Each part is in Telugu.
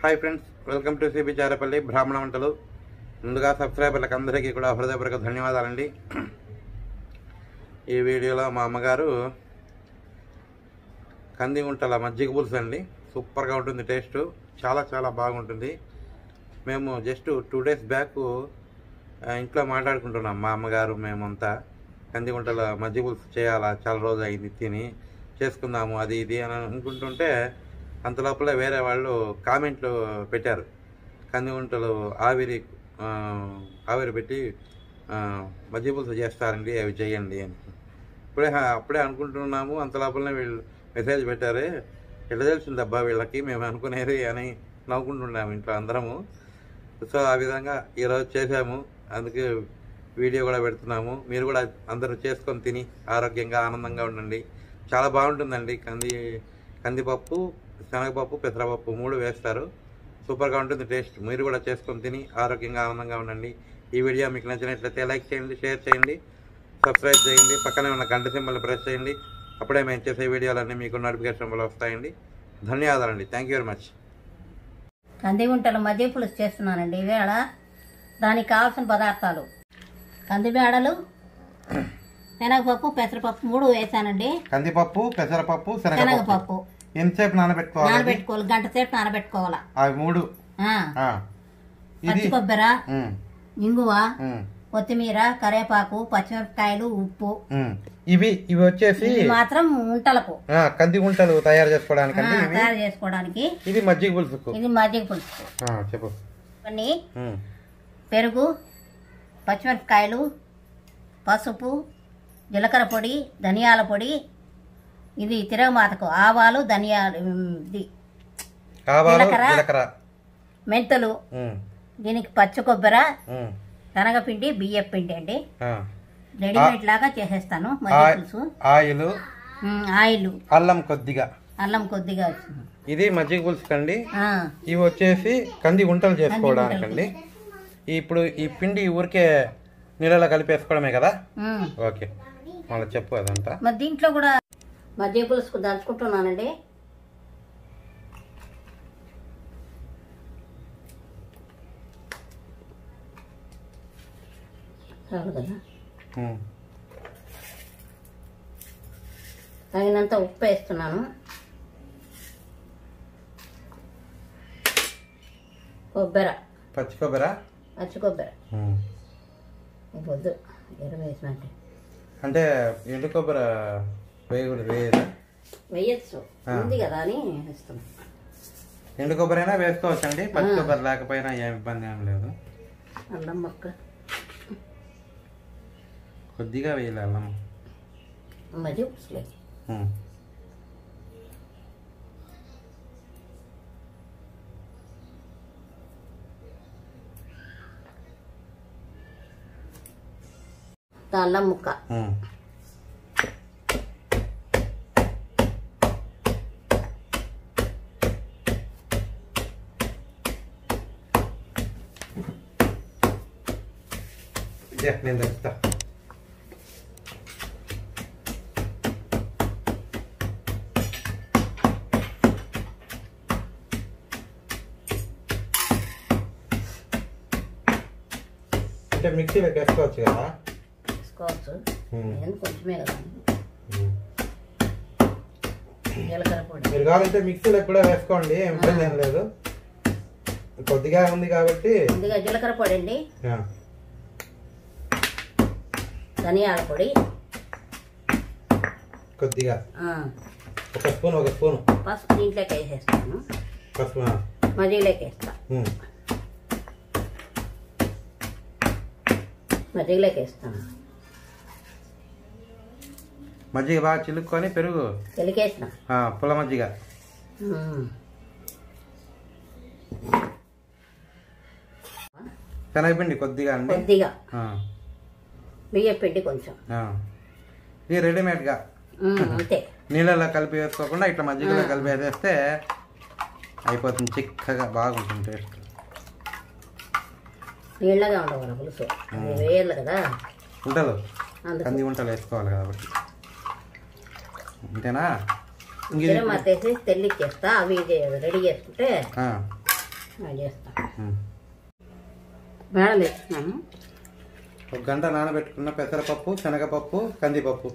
హాయ్ ఫ్రెండ్స్ వెల్కమ్ టు సిబి చారపల్లి బ్రాహ్మణ వంటలు ముందుగా సబ్స్క్రైబర్లకు అందరికీ కూడా హృదయపూర్వక ధన్యవాదాలండి ఈ వీడియోలో మా అమ్మగారు కంది గుంటల మజ్జిగ పులుసు అండి సూపర్గా ఉంటుంది టేస్ట్ చాలా చాలా బాగుంటుంది మేము జస్ట్ టూ డేస్ బ్యాక్ ఆ, ఇంట్లో మాట్లాడుకుంటున్నాం మా అమ్మగారు మేమంతా కంది గుంటల మజ్జిగ పులుసు చేయాలా చాలా రోజు అయింది తిని చేసుకుందాము అది ఇది అని అనుకుంటుంటే అంత లోపల వేరే వాళ్ళు కామెంట్లు పెట్టారు కంది గుంటలు ఆవిరి ఆ, ఆవిరి పెట్టి ఆ, మజ్జిగ పులుసు చేస్తారండి అవి చేయండి అని ఇప్పుడే అప్పుడే అనుకుంటున్నాము అంత లోపలనే వీళ్ళు మెసేజ్ పెట్టారే ఎట్లా తెలిసింది అబ్బా వీళ్ళకి మేము అనుకునేది అని నవ్వుకుంటున్నాము ఇంట్లో అందరము సో ఆ విధంగా ఈరోజు చేసాము అందుకే వీడియో కూడా పెడుతున్నాము మీరు కూడా అందరూ చేసుకొని తిని ఆరోగ్యంగా ఆనందంగా ఉండండి చాలా బాగుంటుందండి కంది కందిపప్పు శనగపప్పు పెసరపప్పు మూడు వేస్తారు సూపర్గా ఉంటుంది టేస్ట్ మీరు కూడా చేసుకొని తిని ఆరోగ్యంగా ఆనందంగా ఉండండి ఈ వీడియో మీకు నచ్చినట్లయితే లైక్ చేయండి షేర్ చేయండి సబ్స్క్రైబ్ చేయండి పక్కనే ఉన్న గంట సింబల్ ప్రెస్ చేయండి అప్పుడే మేము చేసే వీడియోలన్నీ మీకు నోటిఫికేషన్ వస్తాయండి ధన్యవాదాలండి థ్యాంక్ యూ వెరీ మచ్ కందిగుంటల మధ్య పులుసు చేస్తున్నానండి ఈవేళ దానికి కావాల్సిన పదార్థాలు కందిబేడలు శనగపప్పు పెసరపప్పు మూడు వేసానండి కందిపప్పు పెసరపప్పు శనగపప్పు శనగపప్పు ఎంతసేపు నానబెట్టుకోవాలి నానబెట్టుకోవాలి గంట సేపు నానబెట్టుకోవాలా అవి మూడు ఆ, ఆ. పచ్చి ఇది కొబ్బరి ఉమ్, ఇంగువ ఉమ్, కొత్తిమీర కరివేపాకు పచ్చిమిరపకాయలు ఉప్పు ఉమ్. ఇవి ఇవి వచ్చేసి ఇవి మాత్రం ఉంటలకు ఆ, కంది గుంటలు తయారు చేసుకోవడానికి ఆ, అండి ఇవి తయారు చేసుకోవడానికి ఇది మజ్జిగ పులుసుకు ఇది మజ్జిగ పులుసు ఆ, చెప్పు ఇవన్నీ ఉమ్, పెరుగు పచ్చిమిరపకాయలు పసుపు జీలకర్ర పొడి ధనియాల పొడి ఇది తిరగమాతకు ఆవాలు ధనియాలు ఉమ్, ఇది ఆవాలు జీలకర్ర. జీలకర్ర మెంతులు ఉమ్, దీనికి పచ్చి కొబ్బరి ఉమ్, శనగపిండి బియ్యం పిండి అండి ఆ. రెడీమేడ్ లాగా చేసేస్తాను మజ్జిగ ఆ- పులుసు ఆయిల్ ఉమ్, ఆయిల్ అల్లం కొద్దిగా అల్లం కొద్దిగా వేస్తాను. ఇది మజ్జిగ పులుసు కండి ఆ, ఇవి వచ్చేసి కంది గుంటలు చేసుకోవడానికండి ఇప్పుడు ఈ పిండి ఊరికే నీళ్ళలో కలిపేసుకోవడమే కదా ఉమ్. ఓకే మళ్ళీ చెప్పు అదంతా మరి దీంట్లో కూడా మజ్జిగ పులుసుకు దంచుకుంటున్నానండి చాలు కదా ఉమ్, తగినంత ఉప్పు వేస్తున్నాను కొబ్బరి పచ్చి కొబ్బరా పచ్చి కొబ్బరి ఉమ్. వద్దు ఇరవై వేసినట్టే అంటే ఎండు కొబ్బరి వేయకూడదు వేయదా వేయచ్చు ఆ. ఉంది కదా అని వేస్తున్నాను ఎండు కొబ్బరి అయినా వేసుకోవచ్చండి పచ్చి కొబ్బరి లేకపోయినా ఏం ఇబ్బంది ఏం లేదు అల్లం మొక్క కొద్దిగా వేయాలి అల్లం మజ్జిగ పులుసులేదు ఉమ్. అల్లం ముక్క ఉమ్. ఇదే, నేను తెస్తా అంటే మిక్సీలో వేసుకోవచ్చు కదా వేసుకోవచ్చు ఉమ్. నేను కొంచెమే కదా ఉమ్. జీలకర్ర పొడి మీరు కావాలంటే మిక్సీలో కూడా వేసుకోండి ఏం ఇబ్బంది ఏం లేదు కొద్దిగా ఉంది కాబట్టి ముందుగా జీలకర్ర పొడి అండి ఆ, ధనియాల పొడి కొద్దిగా ఆ, ఒక స్పూన్ ఒక స్పూన్ పసుపు దీంట్లోకి వేసేస్తాను పసుపు ఆ, మజ్జిగలోకి వేస్తా ఉమ్. మజ్జిగలోకి వేస్తాను మజ్జిగ బాగా చిలుక్కొని పెరుగు తెలికేసిన ఆ, పుల్ల మజ్జిగ శనగపిండి కొద్దిగా అండి కొద్దిగా ఆ, బియ్యం పిండి కొంచెం ఆ. ఇది రెడీమేడ్గా ఉమ్, అంతే నీళ్ళలో కలిపి వేసుకోకుండా ఇట్లా మజ్జిగలో కలిపి వేసేస్తే అయిపోతుంది చిక్కగా బాగుంటుంది టేస్ట్ నీళ్ళగా ఉండవాలి పులుసు అది వేయాలి కదా ఉంటలు అందుకు కంది వంటలు వేసుకోవాలి కాబట్టి అంతేనా ఇంక ఇది గిరం మత్తేసి తెల్లిచ్చేస్తా అవి ఇది రెడీ చేసుకుంటే ఆ, అది చేస్తాను ఉమ్. బేడలు వేస్తున్నాను ఒక గంట నానబెట్టుకున్న పెసరపప్పు శనగపప్పు కందిపప్పు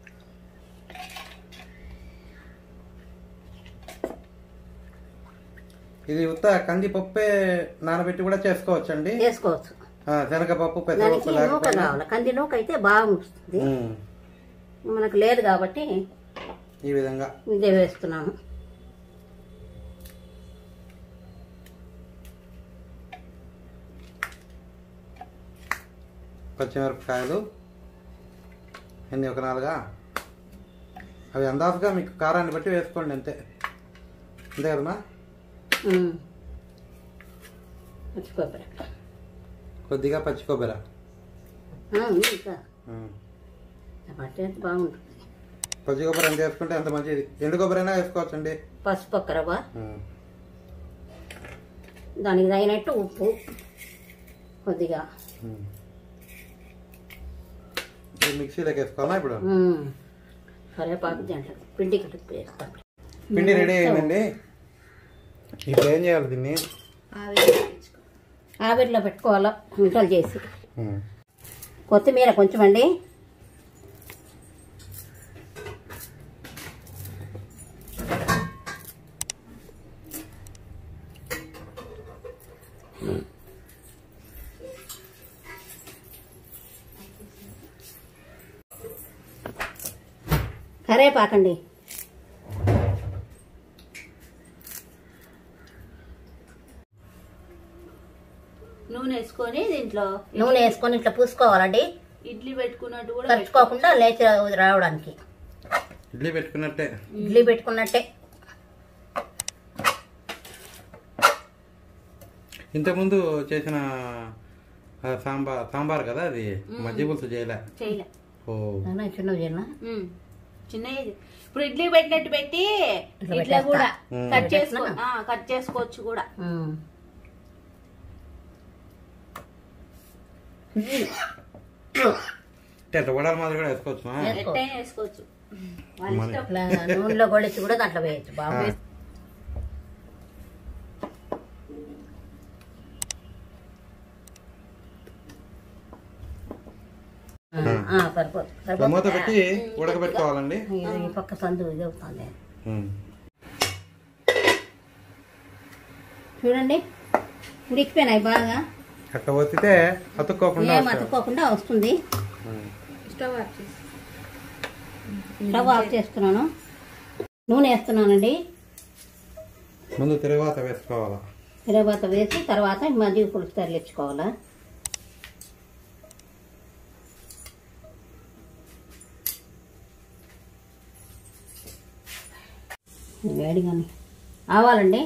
ఇది ఉత్త కందిపప్పే నానబెట్టి కూడా చేసుకోవచ్చండి వేసుకోవచ్చు ఆ, శనగపప్పు దానికి పెసరపప్పు నూక లేకపోయినా కావాలి కంది నూక అయితే బాగుంటుంది ఉమ్. మనకు లేదు కాబట్టి ఈ విధంగా ఇదే వేస్తున్నాను పచ్చిమిరపకాయలు ఎన్ని ఒక నాలుగా అవి అందాజుగా మీకు కారాన్ని బట్టి వేసుకోండి అంతే అంతే కదమ్మా ఉమ్. పచ్చి కొబ్బరి కొద్దిగా పచ్చి కొబ్బరి ఆ, ఉంది ఇంకా ఉమ్. పట్టి అయితే బాగుంటుంది పచ్చి కొబ్బరి ఎంత వేసుకుంటే అంత మంచిది ఎండు కొబ్బరి అయినా వేసుకోవచ్చండి పసుపు ఒక్క రవ్వ ఉమ్. దానికి తగినట్టు ఉప్పు కొద్దిగా ఉమ్. ఇది మిక్సీలోకి వేసుకోవాలా ఇప్పుడు ఉమ్. కరివేపాకు దాంట్లో పిండి కలిపి వేస్తాం పిండి రెడీ అయిందండి ఇప్పుడు ఏం చేయాలి దీన్ని ఆవిరిలో పెట్టుకోవాలా ముద్దలు చేసి ఉమ్. కొత్తిమీర కొంచెం అండి కరేపాకండి నూనె వేసుకొని దీంట్లో నూనె వేసుకొని ఇట్లా పూసుకోవాలండి ఇడ్లీ పెట్టుకున్నట్టు కూడా ఖర్చుకోకుండా లేచి రావడానికి ఇడ్లీ పెట్టుకున్నట్టే ఇడ్లీ పెట్టుకున్నట్టే ఇంతకుముందు చేసిన ఆ, సాంబార్ సాంబార్ కదా అది మజ్జి పులుసు చేయలే చేయలే ఓ నాన్న చిన్నవి చేయనా ఉమ్. చిన్నగా ఇది. ఇప్పుడు ఇడ్లీ పెట్టినట్టు పెట్టి ఇట్లా ఇట్లా పెట్టేస్తా. కూడా ఉమ్. కట్ చేసుకో పెట్టేస్తున్నా? ఆ, కట్ చేసుకోవచ్చు కూడా ఉమ్. అంటే అట్లా వడల మాదిరి కూడా వేసుకోవచ్చు వేసుకో. ఎట్టయినా వేసుకోవచ్చు వాళ్ళ మరి. ఇష్టం ఇట్లా నూనెలో గొలిచి కూడా దాంట్లో వేయచ్చు బాగా ఆ. ఆ, సరిపోదు ఇట్లా మూత సరిపోతుంది పెట్టి ఉడకబెట్టుకోవాలండి ఇది ఈ పక్క సందు ఇది అవుతుంది ఉమ్. చూడండి ఉడికిపోయినాయి బాగా అట్లా ఒత్తితే అతుక్కోకుండా ఏం వస్తాయి. అతుక్కోకుండా వస్తుంది ఉమ్. స్టవ్ ఆఫ్ చేసి స్టవ్ ఆఫ్ చేస్తున్నాను నూనె వేస్తున్నానండి ముందు తిరువాత వేసుకోవాలా తర్వాత వేసి తర్వాత మజ్జిగ పులుసు తరలించుకోవాలా వేడిగానే ఆవాలండి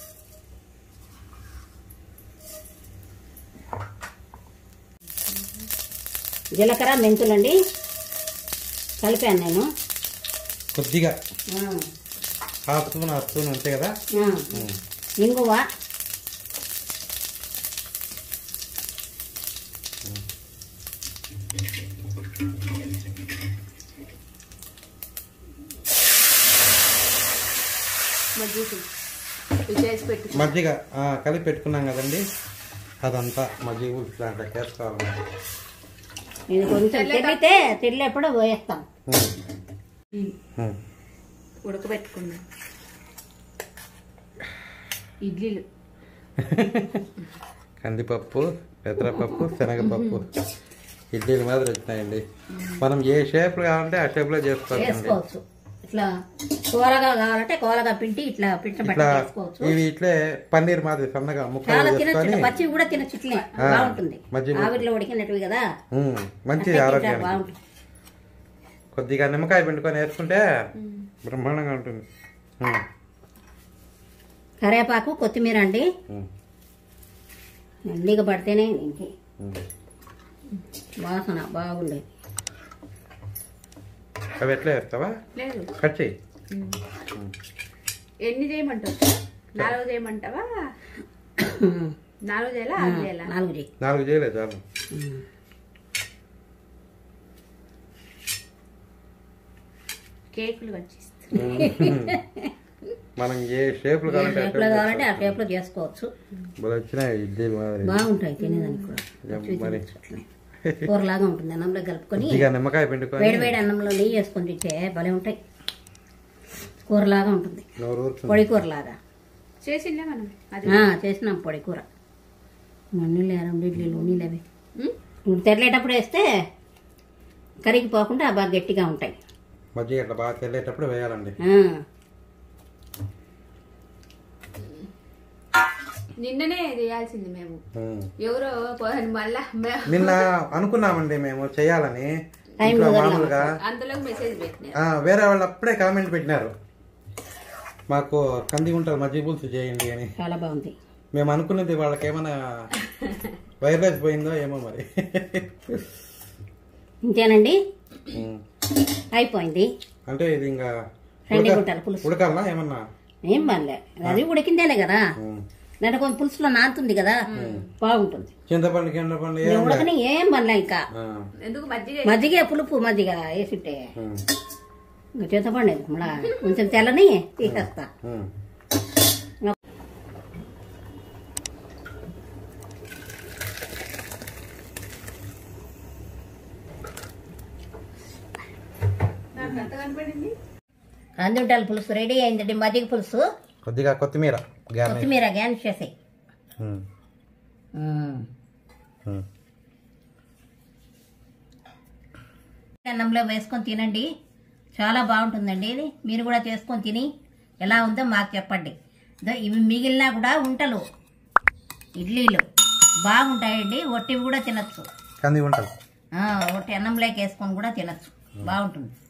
జీలకర్ర మెంతులండి కలిపాను నేను కొద్దిగా ఆ, హాఫ్ స్పూన్ హాఫ్ స్పూన్ అంతే కదా ఆ. ఉమ్. ఇంగువ మజ్జిగ ఇవి చేసి పెట్టు మజ్జిగ ఆ, కలిపి పెట్టుకున్నాం కదండి అదంతా మజ్జిగ పులుసు దాంట్లో వేసుకోవాలి ఇది కొంచెం తిరిగితే తిరిగేప్పుడు వేస్తాం ఉమ్. ఉమ్. ఉడకబెట్టుకున్నా ఇడ్లీలు కందిపప్పు పెసరపప్పు శనగపప్పు ఇడ్లీలు మాదిరి వచ్చినాయండి మనం ఏ షేప్ కావాలంటే ఆ షేప్ లో చేసుకోవచ్చండి వేసుకోవచ్చు ఇట్లా కూరగా కావాలంటే కూరగా పిండి ఇట్లా పిట్ట పట్టి ఇట్లా వేసుకోవచ్చు ఇవి ఇట్లే పన్నీర్ మాదిరి సన్నగా చాలా ముక్కలు తినచ్చు చేసుకొని పచ్చి కూడా తినచ్చు ఇట్లే ఆ, బాగుంటుంది మజ్జిగ. ఆవిరిలో ఉడికినట్టువి కదా ఉమ్, మంచిది అట్లా తింటే ఆరోగ్యానికి బాగుంటుంది కొద్దిగా నిమ్మకాయ పిండుకొని వేసుకుంటే బ్రహ్మాండంగా ఉంటుంది ఉమ్, కరివేపాకు కొత్తిమీర అండి ఉమ్, ఎండిగా పడితేనే దీనికి ఉమ్. వాసన బాగుండేది అవి ఎట్లా వేస్తావా లేదు కట్ చేయి ఎన్ని చేయమంటావు నాలుగు చేయమంటావా నాలుగు చేయాలా ఆరు చేయాలా నాలుగు చెయ్యి నాలుగు చేయలేదు చాలు ఉమ్. కేకులు కట్ చేస్తా ఉమ్. మనం ఏ షేప్లు ఏ కావాలంటే షేప్లో కావాలంటే ఆ షేప్లో చేసుకోవచ్చు భలే వచ్చినాయి ఇడ్లీలు మరి బాగుంటాయి తినేదానికి కూడా ఏం మరి అట్లనే. కూరలాగా ఉంటుంది అన్నంలో కలుపుకొని కొద్దిగా నిమ్మకాయ పిండుకొని వేడి వేడి అన్నంలో నెయ్యి వేసుకొని తింటే భలే ఉంటాయి కూరలాగా ఉంటుంది నోరు ఊరుతుంది పొడి కూరలాగా చేసిండే మనం అది ఆ, చేసినాం పొడి కూర నీళ్ళు రెండు ఇడ్లీలు నీళ్ళు అవి ఉం? ఇప్పుడు తెరలేటప్పుడు వేస్తే కరిగిపోకుండా బాగా గట్టిగా ఉంటాయి మజ్జిగ ఇట్లా బాగా తెల్లేటప్పుడు వేయాలండి ఆ, నిన్ననే చేయాల్సింది మేము ఉమ్. ఎవరో పోనీ మళ్ళా మే- నిన్న అనుకున్నామండి మేము చేయాలని టైం ఇంట్లో కుదరలా. మామూలుగా అంతలో మెసేజ్ పెట్టినారు ఆ, వేరే వాళ్ళు అప్పుడే కామెంట్ పెట్టినారు మాకు కంది గుంటలు మజ్జిగ పులుసు చేయండి అని చాలా బాగుంది మేము అనుకున్నది వాళ్ళకి ఏమైనా వైరస్ పోయిందో ఏమో మరి ఇంతేనండి ఉమ్. అయిపోయింది అంటే ఇది ఇంకా రెండు ఉడక- గుంటల పులుసు ఉడకాలనా ఏమన్నా ఏం పనిలే అది ఉడికిందేలే కదా ఉమ్. దాంట్లో కొంచెం పులుసులో నానుతుంది కదా బాగుంటుంది చింతపండు కిందపండు నేను ఏం ఉడకని ఏం పనిలే ఇంకా ఆ, ఎందుకు మజ్జిగ మజ్జిగ పులుపు మజ్జిగ వేసింటే ఉమ్, ఇంకా చింతపండు ఎందుకు మళ్ళా కొంచెం తెల్లని తీసేస్తా ఉమ్. నాకు అంత కనపడింది అందుంటాల పులుసు రెడీ అయిందండి మజ్జిగ పులుసు కొద్దిగా కొత్తిమీర గార్నిష్ కొత్తిమీర గ్యాన్స్ చేసాయి ఉమ్, ఉమ్. అన్నంలో వేసుకొని తినండి చాలా బాగుంటుందండి ఇది మీరు కూడా చేసుకొని తిని ఎలా ఉందో మాకు చెప్పండి ఇదో ఇవి మిగిలినా కూడా ఉంటలు ఇడ్లీలు బాగుంటాయండి ఒట్టివి కూడా తినచ్చు కంది గుంటలు ఒట్టి అన్నంలోకి వేసుకొని కూడా తినచ్చు బాగుంటుంది